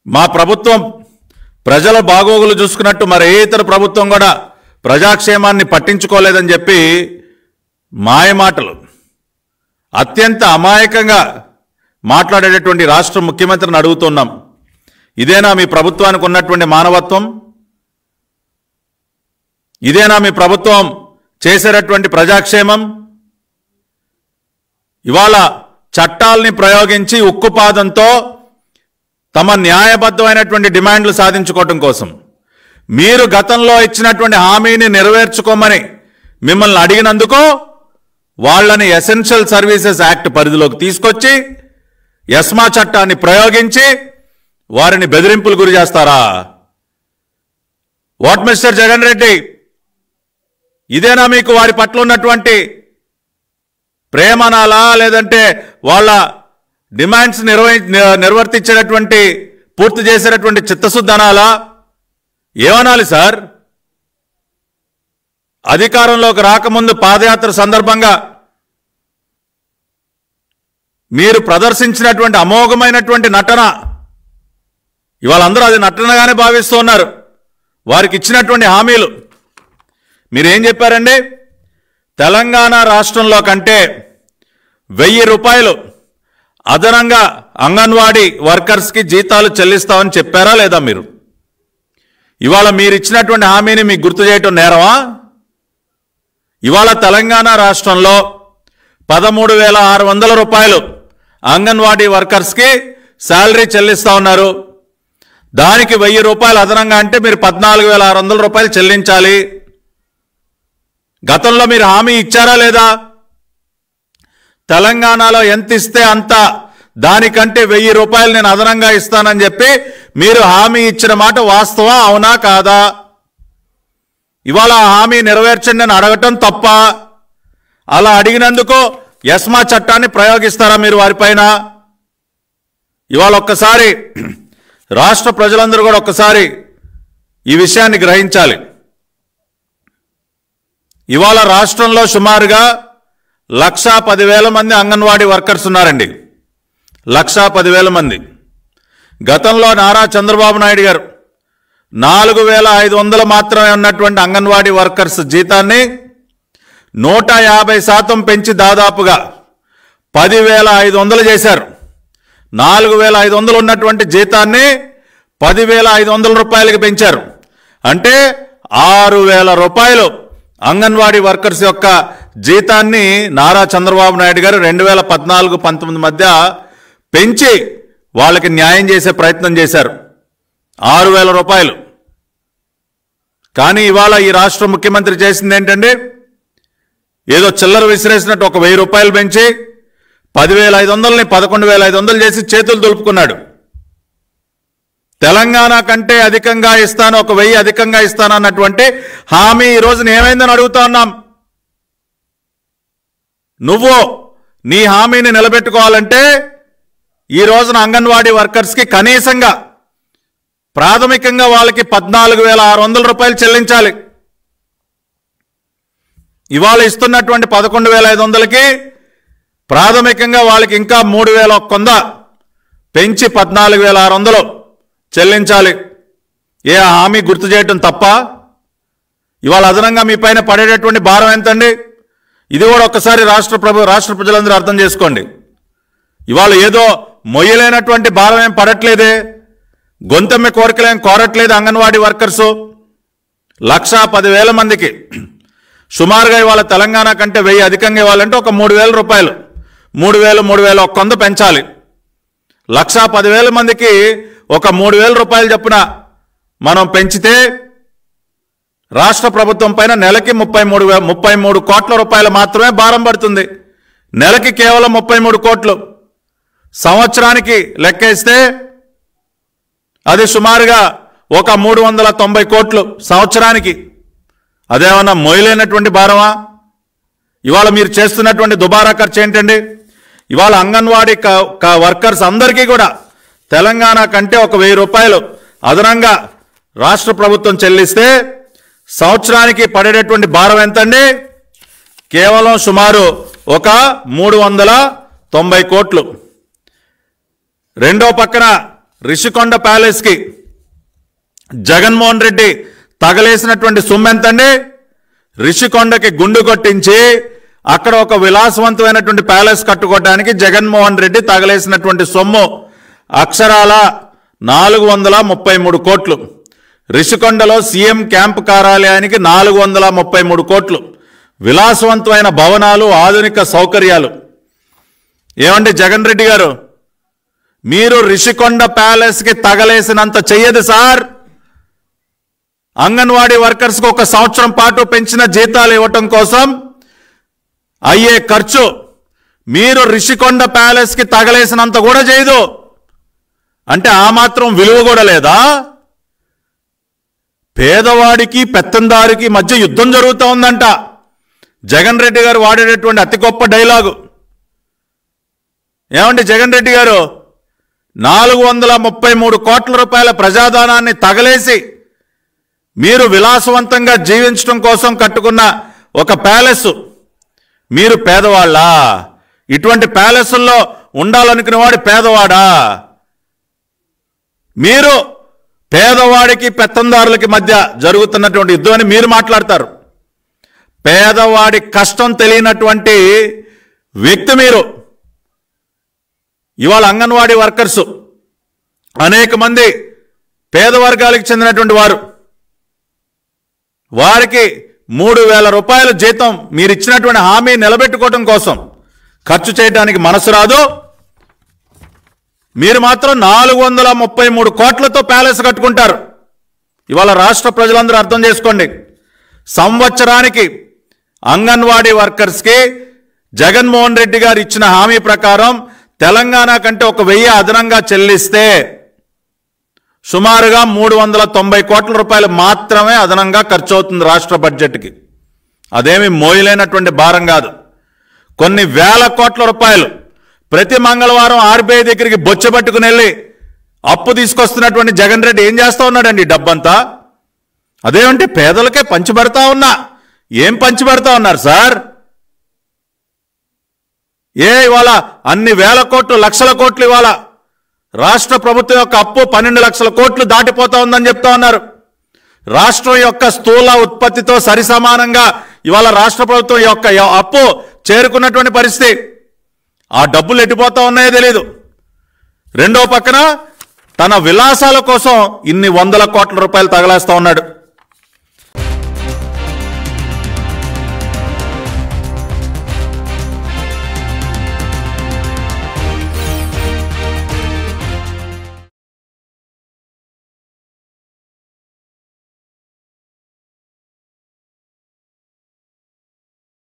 మా ప్రభుత్వం ప్రజల బాగోగులు చూసుకున్నట్టు మరి ఏ ఇతర ప్రభుత్వం కూడా ప్రజాక్షేమాన్ని పట్టించుకోలేదని చెప్పి మాయమాటలు అత్యంత అమాయకంగా మాట్లాడేటటువంటి రాష్ట్ర ముఖ్యమంత్రిని అడుగుతున్నాం ఇదేనా మీ ప్రభుత్వానికి ఉన్నటువంటి మానవత్వం ఇదేనా మీ ప్రభుత్వం చేసేటటువంటి ప్రజాక్షేమం ఇవాళ చట్టాల్ని ప్రయోగించి ఉక్కుపాదంతో తమ న్యాయబద్ధమైనటువంటి డిమాండ్లు సాధించుకోవటం కోసం మీరు గతంలో ఇచ్చినటువంటి హామీని నెరవేర్చుకోమని మిమ్మల్ని అడిగినందుకు వాళ్ళని ఎసెన్షియల్ సర్వీసెస్ యాక్ట్ పరిధిలోకి తీసుకొచ్చి ఎస్మా చట్టాన్ని ప్రయోగించి వారిని బెదిరింపులు గురి చేస్తారా వాట్ మిస్టర్ జగన్ రెడ్డి ఇదేనా మీకు వారి పట్ల ఉన్నటువంటి ప్రేమనాలా లేదంటే వాళ్ళ డిమాండ్స్ నిర్వహి నిర్వర్తించేటటువంటి పూర్తి చేసేటటువంటి చిత్తశుద్ధి అనాలా ఏమనాలి సార్ అధికారంలోకి రాకముందు పాదయాత్ర సందర్భంగా మీరు ప్రదర్శించినటువంటి అమోఘమైనటువంటి నటన ఇవాళ అందరూ అది నటనగానే భావిస్తూ ఉన్నారు వారికి ఇచ్చినటువంటి హామీలు మీరేం చెప్పారండి తెలంగాణ రాష్ట్రంలో కంటే వెయ్యి రూపాయలు అదనంగా అంగన్వాడీ వర్కర్స్కి జీతాలు చెల్లిస్తామని చెప్పారా లేదా మీరు ఇవాళ మీరు ఇచ్చినటువంటి హామీని మీకు గుర్తు చేయటం నేరమా ఇవాళ తెలంగాణ రాష్ట్రంలో పదమూడు వేల ఆరు వందల రూపాయలు అంగన్వాడీ వర్కర్స్కి శాలరీ చెల్లిస్తా ఉన్నారు దానికి వెయ్యి రూపాయలు అదనంగా అంటే మీరు పద్నాలుగు వేల ఆరు వందల రూపాయలు చెల్లించాలి గతంలో మీరు హామీ ఇచ్చారా లేదా తెలంగాణలో ఎంత ఇస్తే అంత దానికంటే వెయ్యి రూపాయలు నేను అదనంగా ఇస్తానని చెప్పి మీరు హామీ ఇచ్చిన మాట వాస్తవా అవునా కాదా ఇవాళ ఆ హామీ నెరవేర్చండి అని అడగటం తప్ప అలా అడిగినందుకు ఎస్మా చట్టాన్ని ప్రయోగిస్తారా మీరు వారిపైన ఇవాళ ఒక్కసారి రాష్ట్ర ప్రజలందరూ కూడా ఒక్కసారి ఈ విషయాన్ని గ్రహించాలి ఇవాళ రాష్ట్రంలో సుమారుగా లక్షా పదివేల మంది అంగన్వాడీ వర్కర్స్ ఉన్నారండి లక్షా పదివేల మంది గతంలో నారా చంద్రబాబు నాయుడు గారు నాలుగు వేల ఐదు వందలు మాత్రమే ఉన్నటువంటి అంగన్వాడీ వర్కర్స్ జీతాన్ని నూట యాభై శాతం పెంచి దాదాపుగా పదివేల ఐదు వందలు చేశారు నాలుగు వేల ఐదు వందలు ఉన్నటువంటి జీతాన్ని పదివేల ఐదు వందల రూపాయలకి పెంచారు అంటే ఆరు వేల రూపాయలు అంగన్వాడీ వర్కర్స్ యొక్క జీతాన్ని నారా చంద్రబాబు నాయుడు గారు రెండు వేల పద్నాలుగు పంతొమ్మిది మధ్య పెంచి వాళ్ళకి న్యాయం చేసే ప్రయత్నం చేశారు ఆరు వేల రూపాయలు కానీ ఇవాళ ఈ రాష్ట్ర ముఖ్యమంత్రి చేసింది ఏంటంటే ఏదో చిల్లర విసిరేసినట్టు ఒక వెయ్యి రూపాయలు పెంచి పదివేల ఐదు వందలని పదకొండు వేల ఐదు వందలు చేసి చేతులు దులుపుకున్నాడు తెలంగాణ కంటే అధికంగా ఇస్తాను ఒక వెయ్యి అధికంగా ఇస్తాను అన్నటువంటి హామీ ఈ రోజున ఏమైందని అడుగుతా ఉన్నాం నువ్వు నీ హామీని నిలబెట్టుకోవాలంటే ఈ రోజున అంగన్వాడీ వర్కర్స్కి కనీసంగా ప్రాథమికంగా వాళ్ళకి పద్నాలుగు వేల ఆరు వందల రూపాయలు చెల్లించాలి ఇవాళ ఇస్తున్నటువంటి పదకొండు వేల ఐదు వందలకి ప్రాథమికంగా వాళ్ళకి ఇంకా మూడు వేల కొంద పెంచి పద్నాలుగు వేల ఆరు వందలు చెల్లించాలి ఏ హామీ గుర్తు చేయటం తప్ప ఇవాళ అదనంగా మీ పైన పడేటటువంటి భారం ఎంతండి ఇది కూడా ఒక్కసారి రాష్ట్ర ప్రభు రాష్ట్ర ప్రజలందరూ అర్థం చేసుకోండి ఇవాళ ఏదో మొయ్యలేనటువంటి భారం ఏం పడట్లేదే గొంతెమ్మె కోరికలేం కోరట్లేదు అంగన్వాడీ వర్కర్సు లక్షా పదివేల మందికి సుమారుగా ఇవాళ తెలంగాణ కంటే వెయ్యి అధికంగా ఇవ్వాలంటే ఒక మూడు వేల రూపాయలు మూడు వేలు మూడు వేలు ఒక కొంద పెంచాలి లక్షా పదివేల మందికి ఒక మూడు వేల రూపాయలు చొప్పున మనం పెంచితే రాష్ట్ర ప్రభుత్వం పైన నెలకి ముప్పై మూడు వే- ముప్పై మూడు కోట్ల రూపాయలు మాత్రమే భారం పడుతుంది నెలకి కేవలం ముప్పై మూడు కోట్లు సంవత్సరానికి లెక్కేస్తే అది సుమారుగా ఒక మూడు వందల తొంభై కోట్లు సంవత్సరానికి అదేమన్నా మొయలేనటువంటి భారమా ఇవాళ మీరు చేస్తున్నటువంటి దుబారా ఖర్చు ఏంటండి ఇవాళ అంగన్వాడీ క- క- వర్కర్స్ అందరికీ కూడా తెలంగాణ కంటే ఒక వెయ్యి రూపాయలు అదనంగా రాష్ట్ర ప్రభుత్వం చెల్లిస్తే సంవత్సరానికి పడేటటువంటి భారం ఎంతండి కేవలం సుమారు ఒక మూడు వందల తొంభై కోట్లు రెండో పక్కన రిషికొండ ప్యాలెస్కి జగన్మోహన్ రెడ్డి తగలేసినటువంటి సొమ్ము ఎంతండి రిషికొండకి గుండు కొట్టించి అక్కడ ఒక విలాసవంతమైనటువంటి ప్యాలెస్ కట్టుకోవడానికి జగన్మోహన్ రెడ్డి తగలేసినటువంటి సొమ్ము అక్షరాల నాలుగు వందల ముప్పై మూడు కోట్లు రిషికొండలో సీఎం క్యాంప్ కార్యాలయానికి నాలుగు వందల ముప్పై మూడు కోట్లు విలాసవంతమైన భవనాలు ఆధునిక సౌకర్యాలు ఏమండి జగన్ రెడ్డి గారు మీరు రిషికొండ ప్యాలెస్కి తగలేసినంత చెయ్యదు సార్ అంగన్వాడీ వర్కర్స్కి ఒక సంవత్సరం పాటు పెంచిన జీతాలు ఇవ్వటం కోసం అయ్యే ఖర్చు మీరు రిషికొండ ప్యాలెస్కి తగలేసినంత కూడా చేయదు అంటే ఆ మాత్రం విలువ కూడా లేదా పేదవాడికి పెత్తందారికి మధ్య యుద్ధం జరుగుతూ ఉందంట జగన్ రెడ్డి గారు వాడేటటువంటి అతి గొప్ప డైలాగు ఏమండి జగన్ రెడ్డి గారు నాలుగు వందల ముప్పై మూడు కోట్ల రూపాయల ప్రజాదానాన్ని తగలేసి మీరు విలాసవంతంగా జీవించడం కోసం కట్టుకున్న ఒక ప్యాలెస్ మీరు పేదవాళ్ళా ఇటువంటి ప్యాలెస్ల్లో ఉండాలనుకునే వాడు పేదవాడా మీరు పేదవాడికి పెత్తందారులకి మధ్య జరుగుతున్నటువంటి యుద్ధం అని మీరు మాట్లాడతారు పేదవాడి కష్టం తెలియనటువంటి వ్యక్తి మీరు ఇవాళ అంగన్వాడీ వర్కర్స్ అనేక మంది పేద వర్గాలకు చెందినటువంటి వారు వారికి మూడు వేల రూపాయల జీతం మీరు ఇచ్చినటువంటి హామీ నిలబెట్టుకోవడం కోసం ఖర్చు చేయడానికి మనసు రాదు మీరు మాత్రం నాలుగు వందల ముప్పై మూడు కోట్లతో ప్యాలెస్ కట్టుకుంటారు ఇవాళ రాష్ట్ర ప్రజలందరూ అర్థం చేసుకోండి సంవత్సరానికి అంగన్వాడీ వర్కర్స్కి జగన్మోహన్ రెడ్డి గారు ఇచ్చిన హామీ ప్రకారం తెలంగాణ కంటే ఒక వెయ్యి అదనంగా చెల్లిస్తే సుమారుగా మూడు వందల తొంభై కోట్ల రూపాయలు మాత్రమే అదనంగా ఖర్చు అవుతుంది రాష్ట్ర బడ్జెట్కి అదేమి మోయలేనటువంటి భారం కాదు కొన్ని వేల కోట్ల రూపాయలు ప్రతి మంగళవారం ఆర్బీఐ దగ్గరికి బొచ్చబట్టుకుని వెళ్ళి అప్పు తీసుకొస్తున్నటువంటి జగన్ రెడ్డి ఏం చేస్తా ఉన్నాడండి ఈ డబ్బంతా అదేమంటే పేదలకే పంచిపెడతా ఉన్నా ఏం పంచిపెడతా ఉన్నారు సార్ ఏ ఇవాళ అన్ని వేల కోట్లు లక్షల కోట్లు ఇవాళ రాష్ట్ర ప్రభుత్వం యొక్క అప్పు పన్నెండు లక్షల కోట్లు దాటిపోతా ఉందని చెప్తా ఉన్నారు రాష్ట్రం యొక్క స్థూల ఉత్పత్తితో సరిసమానంగా ఇవాళ రాష్ట్ర ప్రభుత్వం యొక్క అప్పు చేరుకున్నటువంటి పరిస్థితి ఆ డబ్బులు ఎట్టిపోతా ఉన్నాయో తెలియదు రెండో పక్కన తన విలాసాల కోసం ఇన్ని వందల కోట్ల రూపాయలు తగలేస్తా ఉన్నాడు